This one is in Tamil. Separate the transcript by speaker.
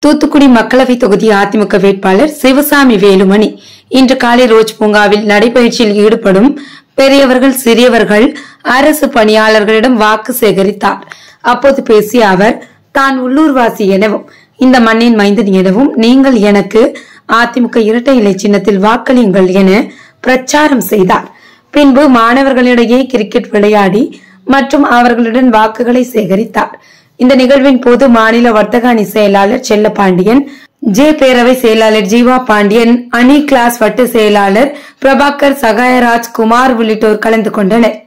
Speaker 1: தூத்துக்குடி மக்களவை தொகுதி அதிமுக வேட்பாளர் சிவசாமி வேலுமணி இன்று காலை ரோஜ் பூங்காவில் நடைபயிற்சியில் ஈடுபடும் பெரியவர்கள் சிறியவர்கள் அரசு பணியாளர்களிடம் வாக்கு சேகரித்தார் அப்போது பேசிய அவர் தான் உள்ளூர்வாசி எனவும் இந்த மண்ணின் மைந்தன் எனவும் நீங்கள் எனக்கு அதிமுக இரட்டை இலை சின்னத்தில் வாக்களியுங்கள் என பிரச்சாரம் செய்தார் பின்பு மாணவர்களிடையே கிரிக்கெட் விளையாடி மற்றும் அவர்களுடன் வாக்குகளை சேகரித்தார் இந்த நிகழ்வின் போது மாநில வர்த்தக அணி செயலாளர் செல்லப்பாண்டியன் ஜே பேரவை செயலாளர் ஜீவா பாண்டியன் அணி கிளாஸ் வட்ட செயலாளர் பிரபாகர் சகாயராஜ் குமார் உள்ளிட்டோர் கலந்து கொண்டனர்